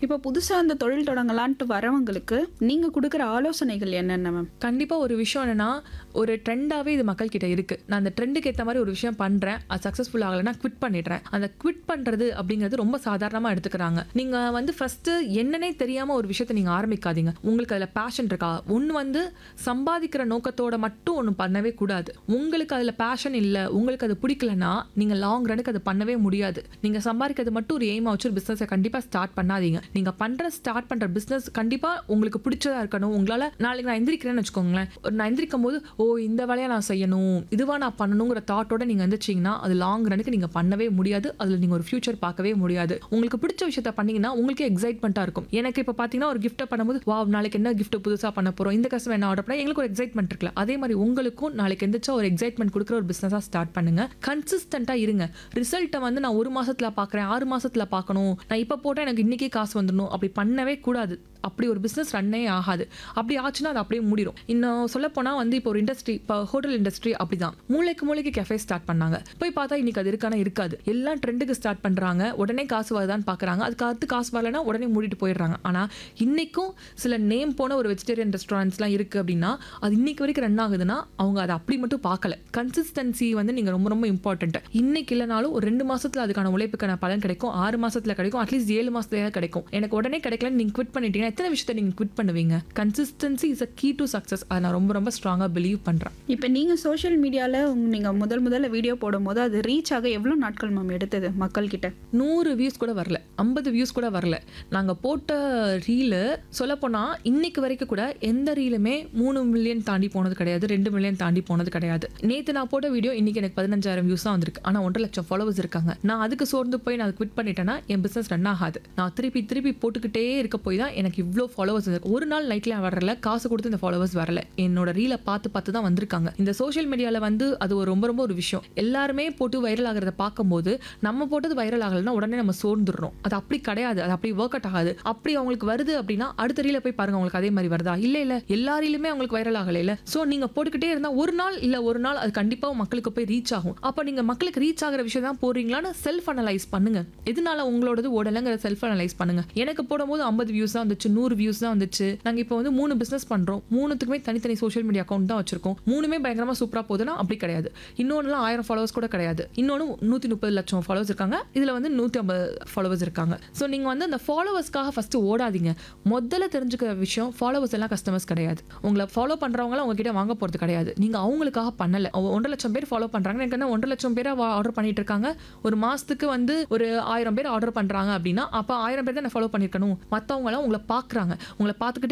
இப்போ புதுசா அந்த தொழில் தொடங்கலான்ட்டு வரவங்களுக்கு நீங்க கொடுக்குற ஆலோசனைகள் என்னென்ன மேம் கண்டிப்பா ஒரு விஷயம் என்னன்னா ஒரு ட்ரெண்டாவே இது மக்கள் கிட்ட இருக்கு நான் அந்த ட்ரெண்டுக்கு ஏத்த மாதிரி ஒரு விஷயம் பண்றேன் அது சக்ஸஸ்ஃபுல் ஆகலைன்னா குவிட் பண்ணிடுறேன் அந்த குவிட் பண்றது அப்படிங்கிறது ரொம்ப சாதாரணமா எடுத்துக்கிறாங்க நீங்க வந்து ஃபர்ஸ்ட் என்னன்னே தெரியாம ஒரு விஷயத்தை நீங்க ஆரம்பிக்காதீங்க உங்களுக்கு அதுல பேஷன் இருக்கா ஒன்று வந்து சம்பாதிக்கிற நோக்கத்தோட மட்டும் ஒன்று பண்ணவே கூடாது உங்களுக்கு அதுல பேஷன் இல்ல உங்களுக்கு அது பிடிக்கலன்னா நீங்க லாங் ரனுக்கு அது பண்ணவே முடியாது நீங்க சம்பாதிக்கிறது மட்டும் ஒரு எய்மா வச்சு ஒரு பிசினஸை கண்டிப்பா ஸ்டார்ட் பண்ணாதீங்க நீங்க பண்ற ஸ்டார்ட் பண்ற பிசினஸ் கண்டிப்பா உங்களுக்கு பிடிச்சதா இருக்கணும் உங்களால நாளைக்கு நான் எந்திரிக்கிறேன்னு வச்சுக்கோங்களேன் ஒரு நான் எந்திரிக்கும் போது ஓ இந்த வேலையை நான் செய்யணும் இதுவா நான் பண்ணணுங்கிற தாட்டோட நீங்க எந்திரிச்சிங்கன்னா அது லாங் ரனுக்கு நீங்க பண்ணவே முடியாது அதுல நீங்க ஒரு ஃபியூச்சர் பார்க்கவே முடியாது உங்களுக்கு பிடிச்ச விஷயத்த பண்ணீங்கன்னா உங்களுக்கே எக்ஸைட்மெண்ட்டா இருக்கும் எனக்கு இப்போ பார்த்தீங்கன்னா ஒரு கிஃப்ட்டை பண்ணும்போது வா நாளைக்கு என்ன gift புதுசா பண்ண போறோம் இந்த கஸ்டமர் என்ன ஆர்டர் பண்ணா எங்களுக்கு ஒரு எக்ஸைட்மெண்ட் இருக்குல்ல அதே மாதிரி உங்களுக்கும் நாளைக்கு எந்திரிச்சா ஒரு எக்ஸைட்மெண்ட் கொடுக்குற ஒரு பிசினஸா ஸ்டார்ட் பண்ணுங்க கன்சிஸ்டண்டா இருங்க ரிசல்ட்டை வந்து நான் ஒரு மாசத்துல பார்க்குறேன் ஆறு மாசத்துல பார்க்கணும் நான் இப்போ போட்டால் எனக்கு இன்னைக்கே காசு வந்துடணும் அப்படி பண்ணவே கூடாது அப்படி ஒரு பிஸ்னஸ் ரன்னே ஆகாது அப்படி ஆச்சுன்னா அது அப்படியே மூடிடும் இன்னும் சொல்லப்போனால் வந்து இப்போ ஒரு இண்டஸ்ட்ரி இப்போ ஹோட்டல் இண்டஸ்ட்ரி அப்படிதான் மூளைக்கு மூளைக்கு கெஃபே ஸ்டார்ட் பண்ணாங்க போய் பார்த்தா இன்னைக்கு அது இருக்கானா இருக்காது எல்லாம் ட்ரெண்டுக்கு ஸ்டார்ட் பண்ணுறாங்க உடனே காசு வருதான்னு பார்க்குறாங்க அதுக்கு அடுத்து காசு வரலன்னா உடனே மூடிட்டு போயிடுறாங்க ஆனால் இன்னைக்கும் சில நேம் போன ஒரு வெஜிடேரியன் ரெஸ்டாரண்ட்ஸ்லாம் இருக்குது அப்படின்னா அது இன்னைக்கு வரைக்கும் ரன் ஆகுதுன்னா அவங்க அதை அப்படி மட்டும் பார்க்கல கன்சிஸ்டன்சி வந்து நீங்கள் ரொம்ப ரொம்ப இம்பார்ட்டன்ட் இன்னைக்கு இல்லைனாலும் ஒரு ரெண்டு மாசத்துல அதுக்கான உழைப்புக்கான பலன் கிடைக்கும் ஆறு மாசத்துல கிடைக்கும் அட்லீஸ்ட் ஏழு மாசத்துல கிடைக்கும் எனக்கு உடனே கிடைக்கலன்னு நீங்க குவிட் பண்ணிட்டீங்கன்னா எத்தனை விஷயத்தை நீங்க குவிட் பண்ணுவீங்க consistency is a key to success அதை நான் ரொம்ப ரொம்ப ஸ்ட்ராங்கா பிலீவ் பண்றேன் இப்போ நீங்க சோஷியல் மீடியால நீங்க முதல் முதல்ல வீடியோ போடும்போது அது ரீச் ஆக எவ்வளவு நாட்கள் மேம் எடுத்தது மக்கள் கிட்ட நூறு வியூஸ் கூட வரல ஐம்பது வியூஸ் கூட வரல நாங்கள் போட்ட ரீலு சொல்லப்போனால் இன்னைக்கு வரைக்கும் கூட எந்த ரீலுமே மூணு மில்லியன் தாண்டி போனது கிடையாது ரெண்டு மில்லியன் தாண்டி போனது கிடையாது நேற்று நான் போட்ட வீடியோ இன்னைக்கு எனக்கு பதினஞ்சாயிரம் வியூஸ் தான் வந்திருக்கு ஆனால் ஒன்றரை லட்சம் ஃபாலோவர்ஸ் இருக்காங்க நான் அதுக்கு சோர்ந்து போய் நான் குவிட் பண்ணிட்டேன்னா என் பிஸ்னஸ் ரன் ஆகாது நான் திருப்பி திருப்பி போட்டுக்கிட்டே இருக்க போய் தான் எனக்கு இவ்வளோ ஃபாலோவர்ஸ் இருக்கு ஒரு நாள் நைட்டில் வரல காசு கொடுத்து இந்த ஃபாலோவர்ஸ் வரல என்னோட ரீலை பார்த்து பார்த்து தான் வந்திருக்காங்க இந்த சோஷியல் மீடியாவில் வந்து அது ஒரு ரொம்ப ரொம்ப ஒரு விஷயம் எல்லாருமே போட்டு வைரல் ஆகிறத பார்க்கும்போது நம்ம போட்டது வைரல் ஆகலைன்னா உடனே நம்ம சோர்ந்துடுறோம் அது அப்படி கிடையாது அது அப்படி ஒர்க் அவுட் ஆகாது அப்படி அவங்களுக்கு வருது அப்படின்னா அடுத்த ரீல போய் பாருங்க அவங்களுக்கு அதே மாதிரி வருதா இல்ல இல்ல எல்லா ரீலுமே அவங்களுக்கு வைரல் ஆகல இல்ல சோ நீங்க போட்டுக்கிட்டே இருந்தா ஒரு நாள் இல்ல ஒரு நாள் அது கண்டிப்பா மக்களுக்கு போய் ரீச் ஆகும் அப்ப நீங்க மக்களுக்கு ரீச் ஆகிற விஷயம் தான் போடுறீங்களான்னு செல்ஃப் அனலைஸ் பண்ணுங்க எதனால உங்களோடது ஓடலைங்கிற செல்ஃப் அனலைஸ் பண்ணுங்க எனக்கு போடும்போது ஐம்பது வியூஸ் தான் வந்துச்சு நூறு வியூஸ் தான் வந்துச்சு நாங்க இப்போ வந்து மூணு பிசினஸ் பண்றோம் மூணுத்துக்குமே தனித்தனி சோஷியல் மீடியா அக்கௌண்ட் தான் வச்சிருக்கோம் மூணுமே பயங்கரமா சூப்பரா போகுதுன்னா அப்படி கிடையாது இன்னொன்னுலாம் ஆயிரம் ஃபாலோவர்ஸ் கூட கிடையாது இன்னொன்று நூற்றி முப்பது லட்சம் ஃபாலோவர்ஸ் இருக்காங்க இதில் வந்து நூற்றி ஐம்பது ஃபாலோவர்ஸ் இருக்காங்க ஸோ நீங்கள் வந்து அந்த ஃபாலோவர்ஸ்க்காக ஃபஸ்ட்டு ஓடாதீங்க முதல்ல தெரிஞ்சுக்கிற விஷயம் ஃபாலோவர்ஸ் எல்லாம் கஸ்டமர்ஸ் கிடையாது உங்களை ஃபாலோ பண்ணுறவங்களாம் உங்ககிட்ட வாங்க போகிறது கிடையாது நீங்கள் அவங்களுக்காக பண்ணலை ஒன்றரை லட்சம் பேர் ஃபாலோ பண்ணுறாங்க எனக்கு என்ன ஒன்றரை லட்சம் பேர் ஆர்டர் பண்ணிட்டு இருக்காங்க ஒரு மாதத்துக்கு வந்து ஒரு ஆயிரம் பேர் ஆர்டர் பண்ணுறாங்க அப்படின்னா அப்போ ஆயிரம் பேர் தான் ஃபாலோ பண்ணியிருக்கணும் மற்றவங்களாம் உங்களை பார்க்குறாங்க உங்களை பார்த்துக்கிட்டே